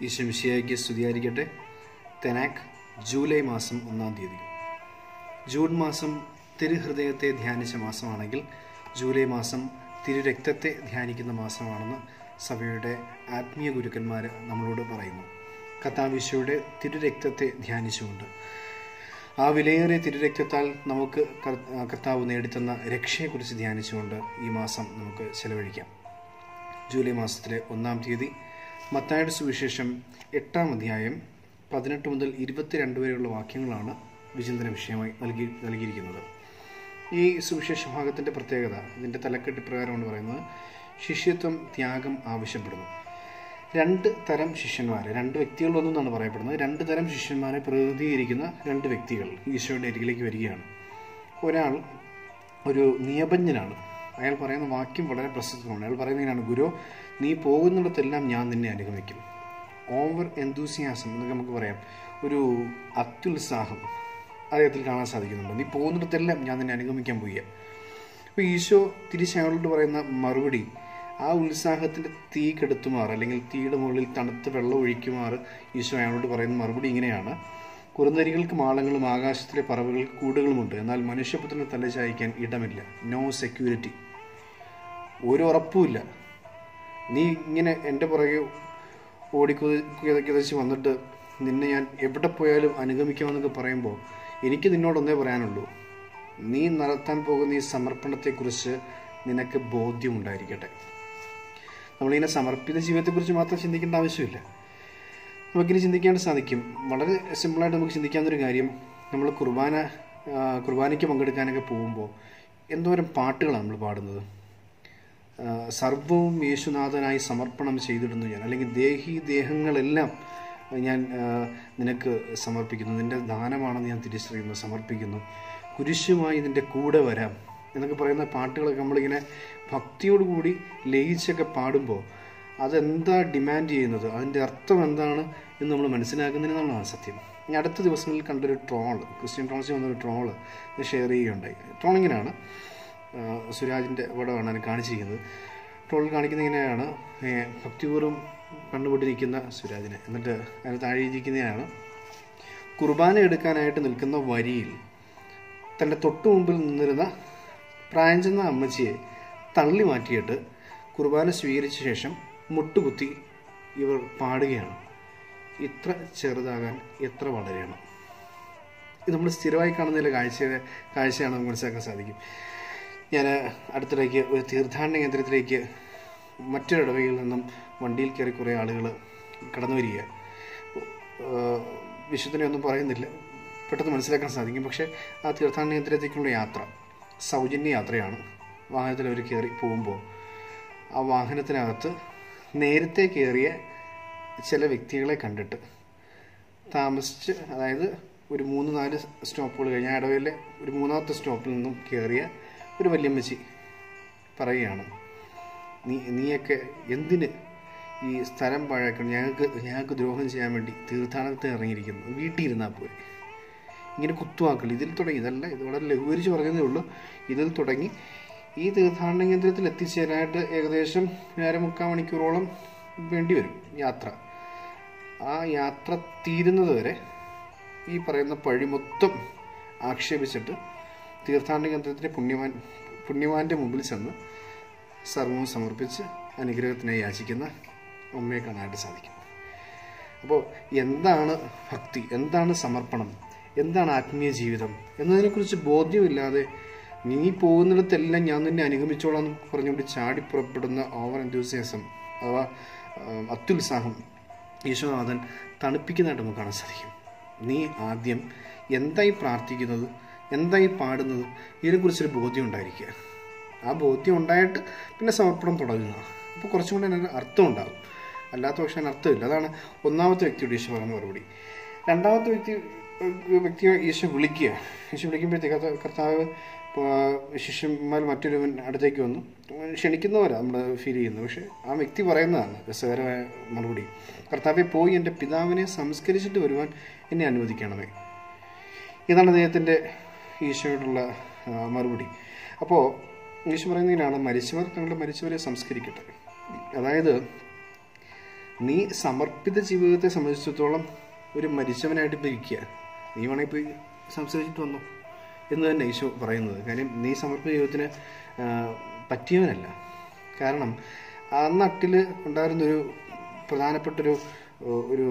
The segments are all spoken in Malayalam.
ഈശ്വമിശിയായിക്ക് സ്തുതിയായിരിക്കട്ടെ തെനാക്ക് ജൂലൈ മാസം ഒന്നാം തീയതി ജൂൺ മാസം തിരുഹൃദയത്തെ ധ്യാനിച്ച മാസമാണെങ്കിൽ ജൂലൈ മാസം തിരുരക്തത്തെ ധ്യാനിക്കുന്ന മാസമാണെന്ന് സഭയുടെ ആത്മീയ ഗുരുക്കന്മാർ നമ്മളോട് പറയുന്നു കത്താവിശയുടെ തിരുരക്തത്തെ ധ്യാനിച്ചുകൊണ്ട് ആ വിലയേറിയ തിരുരക്തത്താൽ നമുക്ക് കർ- കർത്താവ് നേടിത്തന്ന രക്ഷയെക്കുറിച്ച് ധ്യാനിച്ചുകൊണ്ട് ഈ മാസം നമുക്ക് ചെലവഴിക്കാം ജൂലൈ മാസത്തിലെ ഒന്നാം തീയതി മത്തായുടെ സുവിശേഷം എട്ടാം അധ്യായം പതിനെട്ട് മുതൽ ഇരുപത്തിരണ്ട് വരെയുള്ള വാക്യങ്ങളാണ് വിചിന്തന വിഷയമായി നൽകി നൽകിയിരിക്കുന്നത് ഈ സുവിശേഷ ഭാഗത്തിൻ്റെ പ്രത്യേകത ഇതിൻ്റെ തലക്കെട്ട് പ്രകാരമാണ് പറയുന്നത് ശിഷ്യത്വം ത്യാഗം ആവശ്യപ്പെടുന്നു രണ്ട് തരം ശിഷ്യന്മാരെ രണ്ട് വ്യക്തികളൊന്നെന്നാണ് പറയപ്പെടുന്നത് രണ്ട് തരം ശിഷ്യന്മാരെ പ്രതിനിധീകരിക്കുന്ന രണ്ട് വ്യക്തികൾ ഈശോയുടെ അരികിലേക്ക് വരികയാണ് ഒരാൾ ഒരു നിയപജ്ഞനാണ് അയാൾ പറയുന്ന വാക്യം വളരെ പ്രസിദ്ധമാണ് അയാൾ പറയുന്നതിനാണ് ഗുരു നീ പോകുന്നിടത്തെല്ലാം ഞാൻ നിന്നെ അനുഗമിക്കും ഓവർ എന്തൂസിയാസം എന്നൊക്കെ നമുക്ക് പറയാം ഒരു അത്യുത്സാഹം അദ്ദേഹത്തിൽ കാണാൻ സാധിക്കുന്നുണ്ട് നീ പോകുന്നിടത്തെല്ലാം ഞാൻ നിന്നെ അനുഗമിക്കാൻ പോയി അപ്പോൾ ഈശോ തിരിച്ച് അയാളോട് പറയുന്ന മറുപടി ആ ഉത്സാഹത്തിൻ്റെ തീ കെടുത്തുമാർ അല്ലെങ്കിൽ തീയുടെ മുകളിൽ തണുത്ത വെള്ളം ഒഴിക്കുമാർ ഈശോ അയാളോട് പറയുന്ന മറുപടി ഇങ്ങനെയാണ് കുറുനരികൾക്ക് മാളങ്ങളും ആകാശത്തിലെ പറവകൾക്ക് കൂടുകളുമുണ്ട് എന്നാൽ മനുഷ്യപുത്രനെ തലചായ്ക്കാൻ ഇടമില്ല നോ സെക്യൂരിറ്റി ഒരു ഉറപ്പുമില്ല നീ ഇങ്ങനെ എൻ്റെ പുറകെ ഓടിക്കുതച്ച് വന്നിട്ട് നിന്നെ ഞാൻ എവിടെ പോയാലും അനുഗമിക്കാമെന്നൊക്കെ പറയുമ്പോൾ എനിക്ക് നിന്നോടൊന്നേ പറയാനുള്ളൂ നീ നടത്താൻ പോകുന്ന ഈ സമർപ്പണത്തെക്കുറിച്ച് നിനക്ക് ബോധ്യമുണ്ടായിരിക്കട്ടെ നമ്മളിങ്ങനെ സമർപ്പിത ജീവിതത്തെക്കുറിച്ച് മാത്രം ചിന്തിക്കേണ്ട ആവശ്യമില്ല നമുക്കിനി ചിന്തിക്കാൻ സാധിക്കും വളരെ സിമ്പിളായിട്ട് നമുക്ക് ചിന്തിക്കാവുന്നൊരു കാര്യം നമ്മൾ കുർബാന ആ, കുർബാനയ്ക്ക് പങ്കെടുക്കാനൊക്കെ പോകുമ്പോൾ എന്തോരം പാട്ടുകളാണ് നമ്മൾ പാടുന്നത് ആ, സർവവും യേശുനാഥനായി സമർപ്പണം ചെയ്തിടുന്നു ഞാൻ അല്ലെങ്കിൽ ദേഹി ദേഹങ്ങളെല്ലാം ഞാൻ ആ, നിനക്ക് സമർപ്പിക്കുന്നു നിന്റെ ദാനമാണെന്ന് ഞാൻ തിരിച്ചറിയുന്നു സമർപ്പിക്കുന്നു കുരിശുമായി നിന്റെ കൂടെ വരാം എന്നൊക്കെ പറയുന്ന പാട്ടുകളൊക്കെ നമ്മളിങ്ങനെ ഭക്തിയോടുകൂടി ലയിച്ചൊക്കെ പാടുമ്പോൾ അതെന്താ ഡിമാൻഡ് ചെയ്യുന്നത് അതിൻ്റെ അർത്ഥം എന്താണ് എന്ന് നമ്മൾ മനസ്സിലാക്കുന്നതിനാണ് സത്യം ഈ അടുത്ത ദിവസങ്ങളിൽ കണ്ടൊരു ട്രോള് ക്രിസ്ത്യൻ ട്രോൾസിൽ വന്നൊരു ട്രോള് ഷെയർ ചെയ്യുകയുണ്ടായി ട്രോളിങ്ങിനാണ് സുരാജിൻ്റെ പടമാണ് അതിന് കാണിച്ചിരിക്കുന്നത് ട്രോളിൽ കാണിക്കുന്ന ഇങ്ങനെയാണ് ഏ, ഭക്തിപൂർവ്വം കണ്ടുപിടിച്ചിരിക്കുന്ന സുരാജിനെ എന്നിട്ട് അതിന് താഴെ ഇരിക്കുന്നതാണ് കുർബാന എടുക്കാനായിട്ട് നിൽക്കുന്ന വരിയിൽ തൻ്റെ തൊട്ടു മുമ്പിൽ നിന്നിരുന്ന പ്രായം ചെന്ന അമ്മച്ചിയെ തള്ളി മാറ്റിയിട്ട് കുർബാന സ്വീകരിച്ച ശേഷം മുട്ടുകുത്തി ഇവർ പാടുകയാണ് ഇത്ര ചെറുതാകാൻ എത്ര വളരണം ഇത് നമ്മൾ സ്ഥിരമായി കാണുന്ന ചില കാഴ്ച കാഴ്ചയാണ് നമുക്ക് മനസ്സിലാക്കാൻ സാധിക്കും ഞാൻ അടുത്തിടയ്ക്ക് ഒരു തീർത്ഥാടന കേന്ദ്രത്തിലേക്ക് മറ്റൊരു ഇടവകയിൽ നിന്നും വണ്ടിയിൽ കയറി കുറേ ആളുകൾ കടന്നു വരിക ഏഹ് വിശുദ്ധനെ ഒന്നും പറയുന്നില്ല പെട്ടെന്ന് മനസ്സിലാക്കാൻ സാധിക്കും പക്ഷേ ആ തീർത്ഥാടന കേന്ദ്രത്തേക്കുള്ള യാത്ര സൗജന്യ യാത്രയാണ് വാഹനത്തിൽ അവർ കയറി പോകുമ്പോൾ ആ വാഹനത്തിനകത്ത് നേരത്തെ കയറിയ ചില വ്യക്തികളെ കണ്ടിട്ട് താമസിച്ച് അതായത് ഒരു മൂന്ന് നാല് സ്റ്റോപ്പുകൾ കഴിഞ്ഞ ആ ഇടവയിലെ ഒരു മൂന്നാമത്തെ സ്റ്റോപ്പിൽ നിന്നും കയറിയ ഒരു വല്യമ്മച്ചി പറയുകയാണ് നീ നീയൊക്കെ എന്തിന് ഈ സ്ഥലം പാഴാക്കണം ഞങ്ങൾക്ക് ഞങ്ങൾക്ക് ദ്രോഹം ചെയ്യാൻ വേണ്ടി തീർത്ഥാടനത്തിന് ഇറങ്ങിയിരിക്കുന്നു വീട്ടിൽ ഇരുന്നാൽ പോരെ ഇങ്ങനെ കുത്തുവാക്കൽ ഇതിൽ തുടങ്ങി ഇതല്ല ഇത് വളരെ ലഘൂകരിച്ച് പറഞ്ഞതേ ഉള്ളൂ ഇതിൽ തുടങ്ങി ഈ തീർത്ഥാടന കേന്ദ്രത്തിൽ എത്തിച്ചേരാനായിട്ട് ഏകദേശം അരമുക്കാൽ മണിക്കൂറോളം വേണ്ടി വരും യാത്ര ആ യാത്ര തീരുന്നത് വരെ ഈ പറയുന്ന പഴി മൊത്തം ആക്ഷേപിച്ചിട്ട് തീർത്ഥാടന കേന്ദ്രത്തിലെ പുണ്യവാൻ പുണ്യവാന്റെ മുമ്പിൽ ചെന്ന് സർവവും സമർപ്പിച്ച് അനുഗ്രഹത്തിനായി യാചിക്കുന്ന അമ്മയെ കാണാനായിട്ട് സാധിക്കും അപ്പോൾ എന്താണ് ഭക്തി എന്താണ് സമർപ്പണം എന്താണ് ആത്മീയ ജീവിതം എന്നതിനെക്കുറിച്ച് ബോധ്യമില്ലാതെ നീ പോകുന്നിടത്തെല്ലാം ഞാൻ നിന്നെ അനുഗമിച്ചോളാം എന്ന് പറഞ്ഞുകൊണ്ട് ചാടി പുറപ്പെടുന്ന ഓവർ എന്തൂസിയാസം അഥവാ ആ, അത്യുത്സാഹം യേശുനാഥൻ തണുപ്പിക്കുന്നതായിട്ട് നമുക്ക് കാണാൻ സാധിക്കും നീ ആദ്യം എന്തായി പ്രാർത്ഥിക്കുന്നത് എന്തായി പാടുന്നത് ഇതിനെക്കുറിച്ചൊരു ബോധ്യം ഉണ്ടായിരിക്കുക ആ ബോധ്യം ഉണ്ടായിട്ട് പിന്നെ സമർപ്പണം തുടങ്ങുക അപ്പോൾ കുറച്ചും കൂടെ അതിന് അർത്ഥം ഉണ്ടാകും അല്ലാത്ത പക്ഷേ അതിന് അർത്ഥമില്ല അതാണ് ഒന്നാമത്തെ വ്യക്തിയുടെ ഈശോ പറഞ്ഞ മറുപടി രണ്ടാമത്തെ വ്യക്തി ഏഹ് വ്യക്തിയെ ഈശോ വിളിക്കുക ഈശോ വിളിക്കുമ്പോഴത്തേക്ക് അത് കർത്താവ് ഇപ്പോൾ ശിഷ്യന്മാർ മറ്റൊരുവൻ അടുത്തേക്ക് വന്നു ക്ഷണിക്കുന്നവരാണ് നമ്മൾ ഫീൽ ചെയ്യുന്നത് പക്ഷേ ആ വ്യക്തി പറയുന്നതാണ് രസകരമായ മറുപടി കർത്താവെ പോയി എൻ്റെ പിതാവിനെ സംസ്കരിച്ചിട്ട് വരുവാൻ എന്നെ അനുവദിക്കണമേ ഇതാണ് അദ്ദേഹത്തിൻ്റെ ഈശോയോടുള്ള ആ, മറുപടി അപ്പോൾ ഈശോ പറയുന്നതിനാണ് മരിച്ചവർ തങ്ങളുടെ മരിച്ചവരെ സംസ്കരിക്കട്ടെ അതായത് നീ സമർപ്പിത ജീവിതത്തെ സംബന്ധിച്ചിടത്തോളം ഒരു മരിച്ചവനായിട്ട് ഇപ്പോൾ ഇരിക്കുക നീ വേണമെങ്കിൽ പോയി സംസാരിച്ചിട്ട് വന്നോ എന്ന് തന്നെ ഈശോ പറയുന്നത് കാര്യം നീ സമർപ്പിത ജീവിതത്തിന് ആ, പറ്റിയവനല്ല കാരണം ആ നാട്ടിൽ ഉണ്ടായിരുന്നൊരു പ്രധാനപ്പെട്ടൊരു ഒരു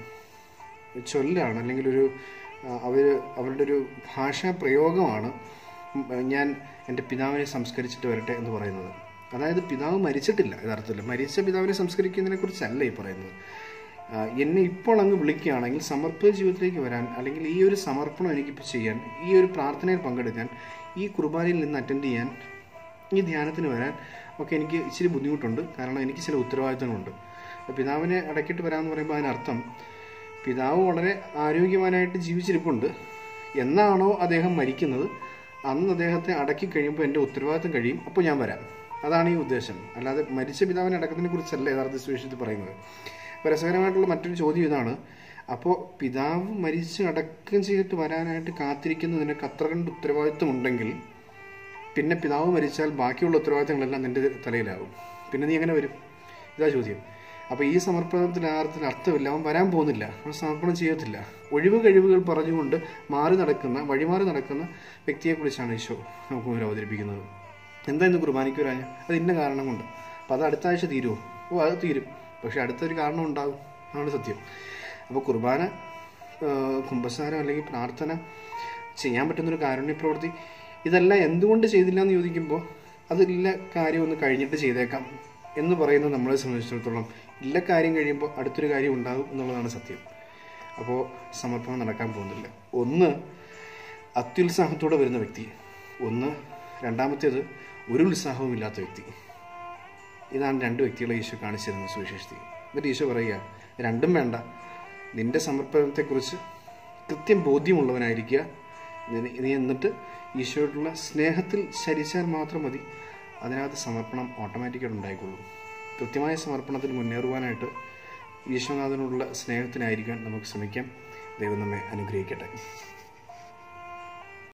ചൊല്ലാണ് അല്ലെങ്കിൽ ഒരു അവർ അവരുടെ ഒരു ഭാഷാ പ്രയോഗമാണ് ഉം, ഞാൻ എൻ്റെ പിതാവിനെ സംസ്കരിച്ചിട്ട് വരട്ടെ എന്ന് പറയുന്നത് അതായത് പിതാവ് മരിച്ചിട്ടില്ല യഥാർത്ഥത്തിൽ മരിച്ച പിതാവിനെ സംസ്കരിക്കുന്നതിനെ കുറിച്ചല്ല ഈ പറയുന്നത് ആ, എന്നെ ഇപ്പോൾ അങ്ങ് വിളിക്കുകയാണെങ്കിൽ സമർപ്പിത ജീവിതത്തിലേക്ക് വരാൻ അല്ലെങ്കിൽ ഈ ഒരു സമർപ്പണം എനിക്കിപ്പോൾ ചെയ്യാൻ ഈ ഒരു പ്രാർത്ഥനയിൽ പങ്കെടുക്കാൻ ഈ കുർബാനയിൽ നിന്ന് അറ്റൻഡ് ചെയ്യാൻ ഈ ധ്യാനത്തിന് വരാൻ ഒക്കെ എനിക്ക് ഇച്ചിരി ബുദ്ധിമുട്ടുണ്ട് കാരണം എനിക്ക് ചില ഉത്തരവാദിത്തങ്ങളുണ്ട് അപ്പോൾ പിതാവിനെ അടക്കിയിട്ട് വരാമെന്ന് പറയുമ്പോൾ അതിനർത്ഥം പിതാവ് വളരെ ആരോഗ്യവാനായിട്ട് ജീവിച്ചിരിപ്പുണ്ട് എന്നാണോ അദ്ദേഹം മരിക്കുന്നത് അന്ന് അദ്ദേഹത്തെ അടക്കി കഴിയുമ്പോൾ എൻ്റെ ഉത്തരവാദിത്തം കഴിയും അപ്പോൾ ഞാൻ വരാം അതാണ് ഈ ഉദ്ദേശം അല്ലാതെ മരിച്ച പിതാവിനെ അടക്കത്തിനെ കുറിച്ചല്ല യഥാർത്ഥ സുവിശേഷത്തിൽ പറയുന്നത് അപ്പോൾ രസകരമായിട്ടുള്ള മറ്റൊരു ചോദ്യം ഇതാണ് അപ്പോൾ പിതാവ് മരിച്ച് അടക്കം ചെയ്തിട്ട് വരാനായിട്ട് കാത്തിരിക്കുന്ന നിനക്ക് അത്ര കണ്ട് ഉത്തരവാദിത്വം ഉണ്ടെങ്കിൽ പിന്നെ പിതാവ് മരിച്ചാൽ ബാക്കിയുള്ള ഉത്തരവാദിത്തങ്ങളെല്ലാം നിന്റെ തലയിലാവും പിന്നെ നീ എങ്ങനെ വരും ഇതാ ചോദ്യം അപ്പോൾ ഈ സമർപ്പണത്തിൽ ആർത്തിന് അർത്ഥമില്ല അവൻ വരാൻ പോകുന്നില്ല അവൻ സമർപ്പണം ചെയ്യത്തില്ല ഒഴിവ് കഴിവുകൾ പറഞ്ഞുകൊണ്ട് മാറി നടക്കുന്ന വഴിമാറി നടക്കുന്ന വ്യക്തിയെക്കുറിച്ചാണ് ഈശോ നമുക്ക് മുന്നിൽ അവതരിപ്പിക്കുന്നത് എന്താ ഇന്ന് കുർബാനയ്ക്ക് വരാഞ്ഞ അത് ഇന്ന കാരണം കൊണ്ട് അപ്പോൾ അത് അടുത്ത ആഴ്ച തീരുമോ ഓ അത് തീരും പക്ഷെ അടുത്തൊരു കാരണം ഉണ്ടാകും അതാണ് സത്യം അപ്പോൾ കുർബാന ആ, കുമ്പസാരം അല്ലെങ്കിൽ പ്രാർത്ഥന ചെയ്യാൻ പറ്റുന്നൊരു കാരുണ്യ പ്രവൃത്തി ഇതെല്ലാം എന്തുകൊണ്ട് ചെയ്തില്ല എന്ന് ചോദിക്കുമ്പോൾ അതില്ല കാര്യം ഒന്ന് കഴിഞ്ഞിട്ട് ചെയ്തേക്കാം എന്ന് പറയുന്നത് നമ്മളെ സംബന്ധിച്ചിടത്തോളം ഇല്ല കാര്യം കഴിയുമ്പോൾ അടുത്തൊരു കാര്യം ഉണ്ടാകും എന്നുള്ളതാണ് സത്യം അപ്പോൾ സമർപ്പണം നടക്കാൻ പോകുന്നില്ല ഒന്ന് അത്യുത്സാഹത്തോടെ വരുന്ന വ്യക്തി ഒന്ന് രണ്ടാമത്തേത് ഒരു ഉത്സാഹവും ഇല്ലാത്ത വ്യക്തി ഇതാണ് രണ്ട് വ്യക്തികളെ ഈശോ കാണിച്ചിരുന്നത് സുവിശേഷത്തിൽ എന്നിട്ട് ഈശോ പറയുക രണ്ടും വേണ്ട നിന്റെ സമർപ്പണത്തെക്കുറിച്ച് കൃത്യം ബോധ്യമുള്ളവനായിരിക്കുക നീ- നീ എന്നിട്ട് ഈശോയോടുള്ള സ്നേഹത്തിൽ ചരിച്ചാൽ മാത്രം മതി അതിനകത്ത് സമർപ്പണം ഓട്ടോമാറ്റിക്കായിട്ട് ഉണ്ടായിക്കൊള്ളും കൃത്യമായ സമർപ്പണത്തിൽ മുന്നേറുവാനായിട്ട് ഈശോനാഥനുള്ള സ്നേഹത്തിനായിരിക്കാൻ നമുക്ക് ശ്രമിക്കാം ദൈവം നമ്മെ അനുഗ്രഹിക്കട്ടെ